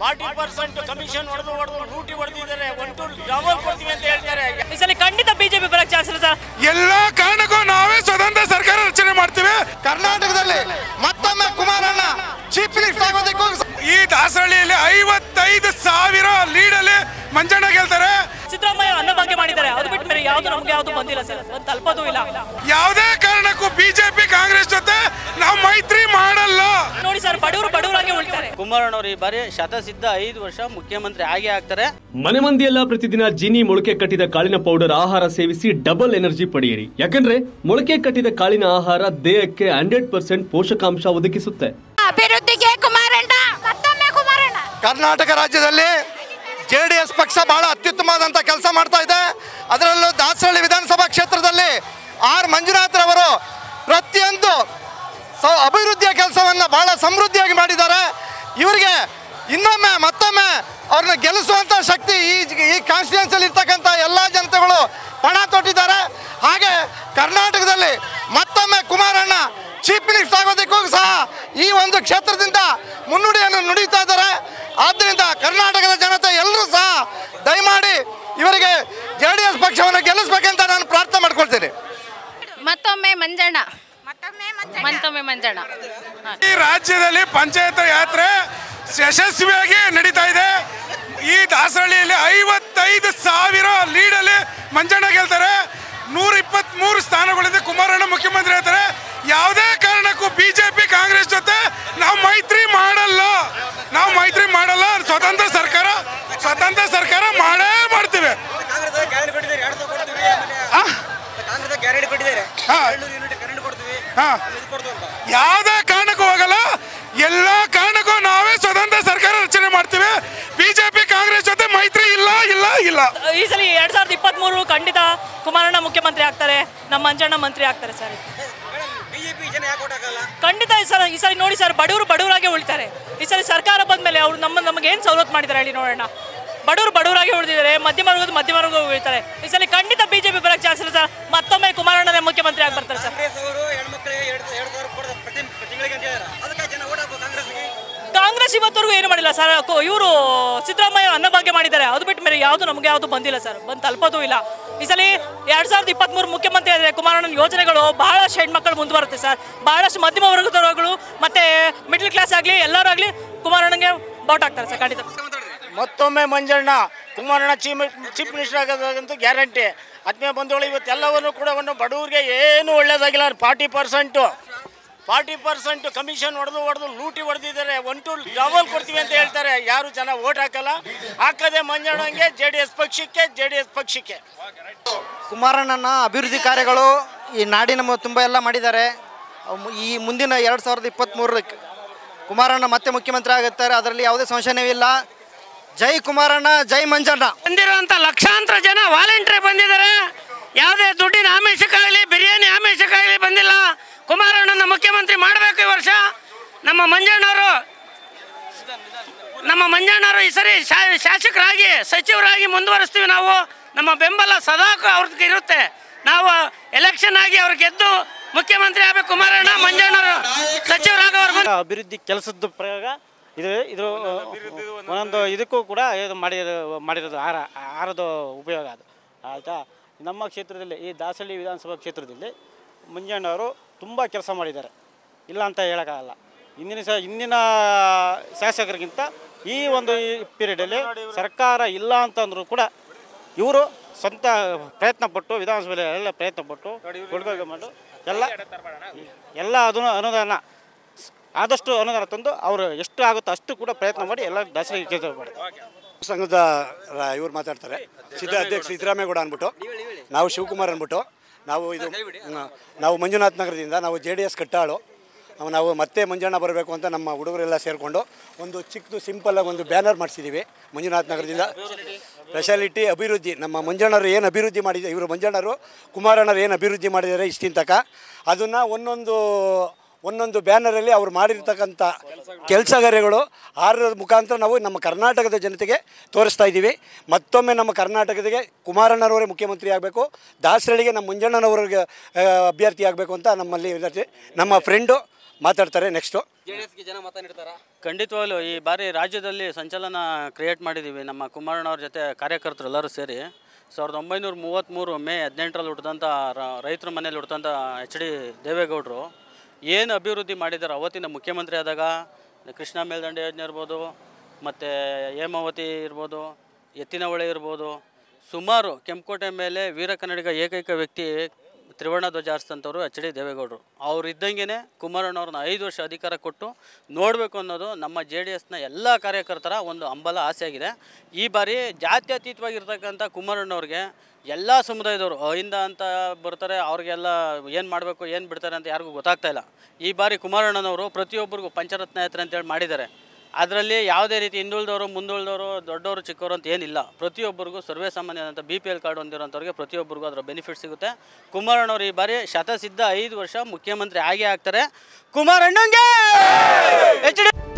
Forty percent commission ಹೊಡೆದು ಹೊಡೆದು ಲೂಟಿ ಹೊಡೆದಿದ್ದಾರೆ ಒನ್ ಟು ಡಬಲ್ ಕೊಡ್ತೀವಿ ಅಂತ ಹೇಳ್ತಾರೆ ಈ ಸಲ ಖಂಡಿತ ಬಿಜೆಪಿ ಬರಕ್ ಚಾನ್ಸ್ ಇಲ್ಲ ಸರ್ ಎಲ್ಲ ಕಾರಣಕ್ಕೂ ನಾವೇ ಸ್ವತಂತ್ರ ಸರ್ಕಾರ ರಚನೆ ಮಾಡ್ತೀವಿ ಕರ್ನಾಟಕದಲ್ಲಿ ಮತ್ತೊಮ್ಮೆ ಕುಮಾರಣ್ಣ ಚೀಫ್ ಮಿನಿಸ್ಟರ್ ಆಗೋದಕ್ಕೂ ಈ ದಾಸಹಳ್ಳಿಯಲ್ಲಿ ಐವತ್ತೈದು ಸಾವಿರ ಲೀಡಲ್ಲಿ ಮಂಜಣ್ಣ ಗೆಲ್ತಾರೆ ಸಿದ್ದರಾಮಯ್ಯ ಅನ್ನಭಾಗ್ಯ ಮಾಡಿದ್ದಾರೆ ಅದು ಬಿಟ್ಟು ಬೇರೆ ಯಾವ್ದು ನಮ್ಗೆ ಯಾವ್ದು ಬಂದಿಲ್ಲ ಸರ್ ಒಂದು ತಲುಪೋದು ಇಲ್ಲ ಯಾವುದೇ ಕಾರಣಕ್ಕೂ ಬಿಜೆಪಿ ಕಾಂಗ್ರೆಸ್ ಜೊತೆ ನಾವು ಮೈತ್ರಿ ಮಾಡಲ್ಲ ನೋಡಿ ಸರ್ ಬಡವರು ಬಡವರಾಗಿ ಉಳ್ತಾರೆ ಕುಮಾರಣ್ಣವರು ಈ ಬಾರಿ ಶತಸಿದ್ಧ ಐದು ವರ್ಷ ಮುಖ್ಯಮಂತ್ರಿ ಆಗೇ ಆಗ್ತಾರೆ ಮನೆ ಮಂದಿಯೆಲ್ಲ ಪ್ರತಿದಿನ ಜೀನಿ ಮೊಳಕೆ ಕಟ್ಟಿದ ಕಾಳಿನ ಪೌಡರ್ ಆಹಾರ ಸೇವಿಸಿ ಡಬಲ್ ಎನರ್ಜಿ ಪಡೆಯಿರಿ ಯಾಕಂದ್ರೆ ಮೊಳಕೆ ಕಟ್ಟಿದ ಕಾಳಿನ ಆಹಾರ ದೇಹಕ್ಕೆ ಹಂಡ್ರೆಡ್ ಪರ್ಸೆಂಟ್ ಪೋಷಕಾಂಶ ಒದಗಿಸುತ್ತೆ ಅಭಿವೃದ್ಧಿಗೆ ಕುಮಾರಣ್ಣ ಮತ್ತೊಮ್ಮೆ ಕುಮಾರಣ್ಣ ಕರ್ನಾಟಕ ರಾಜ್ಯದಲ್ಲಿ ಜೆ ಡಿ ಎಸ್ ಪಕ್ಷ ಬಹಳ ಅತ್ಯುತ್ತಮವಾದಂಥ ಕೆಲಸ ಮಾಡ್ತಾ ಇದೆ ಅದರಲ್ಲೂ ದಾಸರಳ್ಳಿ ವಿಧಾನಸಭಾ ಕ್ಷೇತ್ರದಲ್ಲಿ ಆರ್ ಮಂಜುನಾಥ್ರವರು ಪ್ರತಿಯೊಂದು ಸ ಅಭಿವೃದ್ಧಿಯ ಕೆಲಸವನ್ನು ಬಹಳ ಸಮೃದ್ಧಿಯಾಗಿ ಮಾಡಿದ್ದಾರೆ ಇವರಿಗೆ ಇನ್ನೊಮ್ಮೆ ಮತ್ತೊಮ್ಮೆ ಅವ್ರನ್ನ ಗೆಲ್ಲಿಸುವಂಥ ಶಕ್ತಿ ಈ ಈ ಕಾನ್ಸ್ಟಿಟ್ಯೂನ್ಸಿಯಲ್ಲಿ ಇರ್ತಕ್ಕಂಥ ಎಲ್ಲ ಜನತೆಗಳು ಪಣ ತೊಟ್ಟಿದ್ದಾರೆ ಹಾಗೆ ಕರ್ನಾಟಕದಲ್ಲಿ ಮತ್ತೊಮ್ಮೆ ಕುಮಾರಣ್ಣ ಚೀಫ್ ಮಿನಿಸ್ಟರ್ ಆಗೋದಕ್ಕೂ ಸಹ ಈ ಒಂದು ಕ್ಷೇತ್ರದಿಂದ ಮುನ್ನುಡಿಯನ್ನು ನುಡಿತಾ ಇದ್ದಾರೆ ಆದ್ದರಿಂದ ಕರ್ನಾಟಕದ ಜನತೆ ಎಲ್ಲರೂ ಸಹ ದಯಮಾಡಿ ಇವರಿಗೆ ಜೆ ಡಿ ಎಸ್ ಪಕ್ಷವನ್ನು ಗೆಲ್ಲಿಸ್ಬೇಕಂತ ನಾನು ಪ್ರಾರ್ಥನೆ ಮಾಡ್ಕೊಳ್ತೀನಿ ಮತ್ತೊಮ್ಮೆ ಮಂಜಣ್ಣ ಮತ್ತೊಮ್ಮೆ ಮಂಜಣ್ಣ ಹಾ. ಈ ರಾಜ್ಯದಲ್ಲಿ ಪಂಚಾಯತ್ ಯಾತ್ರೆ ಯಶಸ್ವಿಯಾಗಿ ನಡೀತಾ ಇದೆ ಈ ದಾಸಹಳ್ಳಿಯಲ್ಲಿ ಐವತ್ತೈದು ಸಾವಿರ ಲೀಡಲ್ಲಿ ಮಂಜಣ್ಣ ಗೆಲ್ತಾರೆ ನೂರ ಇಪ್ಪತ್ಮೂರು ಸ್ಥಾನಗಳಿಂದ ಕುಮಾರಣ್ಣ ಮುಖ್ಯಮಂತ್ರಿ ಆಗ್ತಾರೆ ಯಾವುದೇ ಕಾರಣಕ್ಕೂ ಬಿಜೆಪಿ ಕಾಂಗ್ರೆಸ್ ಜೊತೆ ನಾವು ಮೈತ್ರಿ ಮಾಡಲ್ಲ ನಾವು ಮೈತ್ರಿ ಮಾಡಲ್ಲ ಸ್ವತಂತ್ರ ಸರ್ಕಾರ ಸ್ವತಂತ್ರ ಸರ್ಕಾರ ಮಾಡೇ ಮಾಡ್ತೀವಿ ಆ? ಹಾ. ಹಾ. ಯಾವುದೇ ಕಾರಣಕ್ಕೂ ಹೋಗಲ್ಲ ಎಲ್ಲ ಕಾರಣಕ್ಕೂ ನಾವೇ ಸ್ವತಂತ್ರ ಸರ್ಕಾರ ರಚನೆ ಮಾಡ್ತೀವಿ ಬಿಜೆಪಿ ಕಾಂಗ್ರೆಸ್ ಜೊತೆ ಮೈತ್ರಿ ಇಲ್ಲ ಇಲ್ಲ ಇಲ್ಲ ಈ ಸಲ ಎರಡ್ ಸಾವಿರದ ಇಪ್ಪತ್ತ್ ಮೂರು ಖಂಡಿತ ಕುಮಾರಣ್ಣ ಮುಖ್ಯಮಂತ್ರಿ ಆಗ್ತಾರೆ ನಮ್ಮ ಮಂಜಣ್ಣ ಮಂತ್ರಿ ಆಗ್ತಾರೆ ಸರ್ ಖಂಡಿತ ಈ ಸಲ ಈ ಸಲ ನೋಡಿ ಸರ್ ಬಡವರು ಬಡವರಾಗಿ ಉಳ್ತಾರೆ ಈ ಸಲ ಸರ್ಕಾರ ಬಂದ್ಮೇಲೆ ಅವ್ರು ನಮ್ಮ ನಮಗೆ ಏನು ಸವಲತ್ತು ಮಾಡಿದ್ದಾರೆ ಹೇಳಿ ನೋಡೋಣ ಬಡವರು ಬಡವರಾಗಿ ಉಳಿದಿದ್ದಾರೆ ಮಧ್ಯಮ ವರ್ಗದ ಮಧ್ಯಮ ವರ್ಗ ಉಳಿತಾರೆ ಈ ಸಲ ಖಂಡಿತ ಬಿಜೆಪಿ ಬರಕ್ ಚಾನ್ಸ್ ಇಲ್ಲ ಸರ್ ಮತ್ತೊಮ್ಮೆ ಕುಮಾರಣ್ಣನೇ ಮುಖ್ಯಮಂತ್ರಿ ಆಗಿ ಬರ್ತಾರೆ ಸರ್ ಕಾಂಗ್ರೆಸ್ ಇವತ್ತವರೆಗೂ ಏನು ಮಾಡಿಲ್ಲ ಸರ್ ಇವರು ಸಿದ್ದರಾಮಯ್ಯ ಅನ್ನಭಾಗ್ಯ ಮಾಡಿದ್ದಾರೆ ಅದು ಬಿಟ್ಟು ಬೇರೆ ಯಾವುದು ನಮಗೆ ಯಾವುದು ಬಂದಿಲ್ಲ ಸರ್ ಬಂದು ತಲುಪೋದು ಇಲ್ಲ ಈ ಸಲ ಎರಡ್ ಸಾವಿರದ ಇಪ್ಪತ್ಮೂರು ಮುಖ್ಯಮಂತ್ರಿ ಆದರೆ ಕುಮಾರಣ್ಣನ ಯೋಜನೆಗಳು ಬಹಳಷ್ಟು ಹೆಣ್ಮಕ್ಳು ಮುಂದೆ ಬರುತ್ತೆ ಸರ್ ಬಹಳಷ್ಟು ಮಧ್ಯಮ ವರ್ಗದವರುಗಳು ಮತ್ತೆ ಮಿಡ್ಲ್ ಕ್ಲಾಸ್ ಆಗಲಿ ಎಲ್ಲರಾಗಲಿ ಕುಮಾರಣ್ಣಗೆ ಬಾಟ್ ಆಗ್ತಾರೆ ಸರ್ ಖಂಡಿತ ಮತ್ತೊಮ್ಮೆ Manjanna Kumaranna chief chief minister ಆಗೋದಂತೂ ಗ್ಯಾರಂಟಿ ಆತ್ಮೀಯ ಬಂಧುಗಳು ಇವತ್ತೆಲ್ಲವನ್ನು ಕೂಡ ಒಂದು ಬಡವರಿಗೆ ಏನು ಒಳ್ಳೇದಾಗಿಲ್ಲ forty percent forty percent commission ಹೊಡೆದು ಹೊಡೆದು ಲೂಟಿ ಹೊಡೆದಿದ್ದಾರೆ ಒನ್ ಟು ಡಬಲ್ ಕೊಡ್ತೀವಿ ಅಂತ ಹೇಳ್ತಾರೆ ಯಾರು ಜನ ಓಟ್ ಹಾಕಲ್ಲ ಹಾಕದೆ ಮಂಜಣ್ಣಂಗೆ ಜೆ ಡಿ ಎಸ್ ಪಕ್ಷಕ್ಕೆ ಜೆ ಡಿ ಎಸ್ ಪಕ್ಷಕ್ಕೆ ಕುಮಾರಣ್ಣನ ಅಭಿವೃದ್ಧಿ ಕಾರ್ಯಗಳು ಈ ನಾಡಿನ ಮು- ತುಂಬ ಎಲ್ಲ ಮಾಡಿದ್ದಾರೆ ಅವು ಮು- ಈ ಮುಂದಿನ ಎರಡು ಸಾವಿರದ ಇಪ್ಪತ್ತ್ಮೂರಕ್ಕೆ ಕುಮಾರಣ್ಣ ಮತ್ತೆ ಮುಖ್ಯಮಂತ್ರಿ ಆಗುತ್ತಾರೆ ಅದರಲ್ಲಿ ಯಾವುದೇ ಸಂಶಯನೇ ಇಲ್ಲ ಜೈ ಕುಮಾರಣ್ಣ ಜೈ ಮಂಜಣ್ಣ ಬಂದಿರುವಂಥ ಲಕ್ಷಾಂತರ ಜನ ವಾಲಂಟಿಯರ್ ಬಂದಿದ್ದಾರೆ ಯಾವುದೇ ದುಡ್ಡಿನ ಆಮಿಷಕ್ಕಾಗಲಿ ಬಿರಿಯಾನಿ ಆಮಿಷಕ್ಕಾಗಲಿ ಬಂದಿಲ್ಲ ಕುಮಾರಣ್ಣನ ಮುಖ್ಯಮಂತ್ರಿ ಮಾಡಬೇಕು ಈ ವರ್ಷ ನಮ್ಮ ಮಂಜಣ್ಣವರು ನಮ್ಮ ಮಂಜಣ್ಣವರು ಈ ಸರಿ ಶಾ- ಶಾಸಕರಾಗಿ ಸಚಿವರಾಗಿ ಮುಂದುವರಿಸ್ತೀವಿ ನಾವು ನಮ್ಮ ಬೆಂಬಲ ಸದಾ ಅವ್ರಿಗೆ ಇರುತ್ತೆ ನಾವು ಎಲೆಕ್ಷನ್ ಆಗಿ ಅವ್ರು ಗೆದ್ದು ಮುಖ್ಯಮಂತ್ರಿ ಆಗಬೇಕು ಕುಮಾರಣ್ಣ ಮಂಜಣ್ಣವರು ಸಚಿವರಾಗೋವರೆಗೂ ಅಭಿವೃದ್ಧಿ ಕೆಲಸದ ಪ್ರಯೋಗ ಇದು ಇದು ಒಂದೊಂದು ಇದಕ್ಕೂ ಕೂಡ ಇದು ಮಾಡಿರೋ ಮಾಡಿರೋದು ಆಹಾರ ಆಹಾರದ ಉಪಯೋಗ ಅದು ಆಯಿತಾ ನಮ್ಮ ಕ್ಷೇತ್ರದಲ್ಲಿ ಈ ದಾಸಹಳ್ಳಿ ವಿಧಾನಸಭಾ ಕ್ಷೇತ್ರದಲ್ಲಿ ಮಂಜಣ್ಣವರು ತುಂಬ ಕೆಲಸ ಮಾಡಿದ್ದಾರೆ ಇಲ್ಲ ಅಂತ ಹೇಳೋಕ್ಕಾಗಲ್ಲ ಇಂದಿನ ಸ ಇಂದಿನ ಶಾಸಕರಿಗಿಂತ ಈ ಒಂದು ಪೀರಿಯಡಲ್ಲಿ ಸರ್ಕಾರ ಇಲ್ಲ ಅಂತಂದರೂ ಕೂಡ ಇವರು ಸ್ವಂತ ಪ್ರಯತ್ನ ಪಟ್ಟು ವಿಧಾನಸಭೆಯಲ್ಲಿ ಎಲ್ಲ ಪ್ರಯತ್ನ ಪಟ್ಟು ಹುಡುಗ ಮಾಡು ಎಲ್ಲ ಎಲ್ಲ ಅದನ್ನು ಅನುದಾನ ಆದಷ್ಟು ಅನುದಾನ ತಂದು ಅವರು ಎಷ್ಟು ಆಗುತ್ತೋ ಅಷ್ಟು ಕೂಡ ಪ್ರಯತ್ನ ಮಾಡಿ ಎಲ್ಲ ದಾಸರಿಗೆ ಕೆಲಸ ಮಾಡ್ತಾರೆ ಸಂಘದ ರ- ಇವ್ರು ಮಾತಾಡ್ತಾರೆ ಸಿದ್ದ ಅಧ್ಯಕ್ಷ ಸಿದ್ದರಾಮೇಗೌಡ ಅಂದ್ಬಿಟ್ಟು ನಾವು ಶಿವಕುಮಾರ್ ಅಂದ್ಬಿಟ್ಟು ನಾವು ಇದು ನ- ನಾವು ಮಂಜುನಾಥ್ ನಗರದಿಂದ ನಾವು ಜೆ ಡಿ ಎಸ್ ಕಟ್ಟಾಳು ನಾವು- ನಾವು ಮತ್ತೆ ಮಂಜಣ್ಣ ಬರಬೇಕು ಅಂತ ನಮ್ಮ ಹುಡುಗರೆಲ್ಲ ಸೇರಿಕೊಂಡು ಒಂದು ಚಿಕ್ಕದು ಸಿಂಪಲ್ಲಾಗಿ ಒಂದು ಬ್ಯಾನರ್ ಮಾಡಿಸಿದ್ದೀವಿ ಮಂಜುನಾಥ್ ನಗರದಿಂದ ಸ್ಪೆಷಾಲಿಟಿ ಅಭಿವೃದ್ಧಿ ನಮ್ಮ ಮಂಜಣ್ಣರು ಏನು ಅಭಿವೃದ್ಧಿ ಮಾಡಿದ್ದಾರೆ ಇವರು ಮಂಜಣ್ಣರು ಕುಮಾರಣ್ಣರು ಏನು ಅಭಿವೃದ್ಧಿ ಮಾಡಿದ್ದಾರೆ ಇಷ್ಟಿನ ತನಕ ಅದನ್ನು ಒಂದೊಂದು ಒಂದೊಂದು ಬ್ಯಾನರಲ್ಲಿ ಅವ್ರು ಮಾಡಿರ್ತಕ್ಕಂಥ ಕೆಲಸ ಕಾರ್ಯಗಳು ಆರ ಮುಖಾಂತರ ನಾವು ನಮ್ಮ ಕರ್ನಾಟಕದ ಜನತೆಗೆ ತೋರಿಸ್ತಾ ಇದ್ದೀವಿ ಮತ್ತೊಮ್ಮೆ ನಮ್ಮ ಕರ್ನಾಟಕದಿಗೆ ಕುಮಾರಣ್ಣನವರೇ ಮುಖ್ಯಮಂತ್ರಿ ಆಗಬೇಕು ದಾಸರಳ್ಳಿಗೆ ನಮ್ಮ ಮುಂಜಣ್ಣನವರಿಗೆ ಆ, ಅಭ್ಯರ್ಥಿ ಆಗಬೇಕು ಅಂತ ನಮ್ಮಲ್ಲಿ ವಿನಂತಿ ನಮ್ಮ ಫ್ರೆಂಡು ಮಾತಾಡ್ತಾರೆ ನೆಕ್ಸ್ಟು ಖಂಡಿತವಾಗ್ಲೂ ಈ ಬಾರಿ ರಾಜ್ಯದಲ್ಲಿ ಸಂಚಲನ ಕ್ರಿಯೇಟ್ ಮಾಡಿದ್ದೀವಿ ನಮ್ಮ ಕುಮಾರಣ್ಣವ್ರ ಜೊತೆ ಕಾರ್ಯಕರ್ತರು ಎಲ್ಲರೂ ಸೇರಿ ಸಾವಿರದ ಒಂಬೈನೂರ ಮೂವತ್ತ್ಮೂರು ಮೇ ಹದಿನೆಂಟರಲ್ಲಿ ಹುಟ್ಟಿದಂಥ ರೈತರ ಮನೇಲಿ ಹುಟ್ಟಿದಂಥ ಎಚ್ ಡಿ ದೇವೇಗೌಡರು ಏನು ಅಭಿವೃದ್ಧಿ ಮಾಡಿದ್ದಾರೆ ಅವತ್ತಿನ ಮುಖ್ಯಮಂತ್ರಿ ಆದಾಗ ಕೃಷ್ಣ ಮೇಲ್ದಂಡೆ ಯೋಜನೆ ಇರ್ಬೋದು ಮತ್ತು ಹೇಮಾವತಿ ಇರ್ಬೋದು ಎತ್ತಿನಹೊಳೆ ಇರ್ಬೋದು ಸುಮಾರು ಕೆಂಪುಕೋಟೆ ಮೇಲೆ ವೀರ ಕನ್ನಡಿಗ ಏಕೈಕ ವ್ಯಕ್ತಿ ತ್ರಿವರ್ಣ ಧ್ವಜ ಹಾರಿಸಿದಂಥವ್ರು ಎಚ್ ಡಿ ದೇವೇಗೌಡರು ಅವ್ರು ಇದ್ದಂಗೆ ಕುಮಾರಣ್ಣವ್ರನ್ನ ಐದು ವರ್ಷ ಅಧಿಕಾರ ಕೊಟ್ಟು ನೋಡಬೇಕು ಅನ್ನೋದು ನಮ್ಮ ಜೆ ಡಿ ಎಸ್ನ ಎಲ್ಲ ಕಾರ್ಯಕರ್ತರ ಒಂದು ಹಂಬಲ ಆಸೆ ಆಗಿದೆ ಈ ಬಾರಿ ಜಾತ್ಯತೀತವಾಗಿರ್ತಕ್ಕಂಥ ಕುಮಾರಣ್ಣವ್ರಿಗೆ ಎಲ್ಲ ಸಮುದಾಯದವರು ಅಹಿಂದ ಅಂತ ಬರ್ತಾರೆ ಅವ್ರಿಗೆಲ್ಲ ಏನು ಮಾಡಬೇಕು ಏನು ಬಿಡ್ತಾರೆ ಅಂತ ಯಾರಿಗೂ ಗೊತ್ತಾಗ್ತಾ ಇಲ್ಲ ಈ ಬಾರಿ ಕುಮಾರಣ್ಣನವರು ಪ್ರತಿಯೊಬ್ಬರಿಗೂ ಪಂಚರತ್ನ ಯಾತ್ರೆ ಅಂತೇಳಿ ಮಾಡಿದ್ದಾರೆ ಅದರಲ್ಲಿ ಯಾವುದೇ ರೀತಿ ಹಿಂದುಳಿದವರು ಮುಂದುಳಿದವರು ದೊಡ್ಡವರು ಚಿಕ್ಕವರು ಅಂತ ಏನಿಲ್ಲ ಪ್ರತಿಯೊಬ್ಬರಿಗೂ ಸರ್ವೇ ಸಾಮಾನ್ಯದಂಥ ಬಿ ಪಿ ಎಲ್ ಕಾರ್ಡ್ ಹೊಂದಿರೋಂಥವ್ರಿಗೆ ಪ್ರತಿಯೊಬ್ಬರಿಗೂ ಅದರ ಬೆನಿಫಿಟ್ ಸಿಗುತ್ತೆ ಕುಮಾರಣ್ಣವ್ರು ಈ ಬಾರಿ ಶತಸಿದ್ಧ ಐದು ವರ್ಷ ಮುಖ್ಯಮಂತ್ರಿ ಆಗೇ ಆಗ್ತಾರೆ ಕುಮಾರಣ್ಣಂಗೆ ಎಚ್ ಡಿ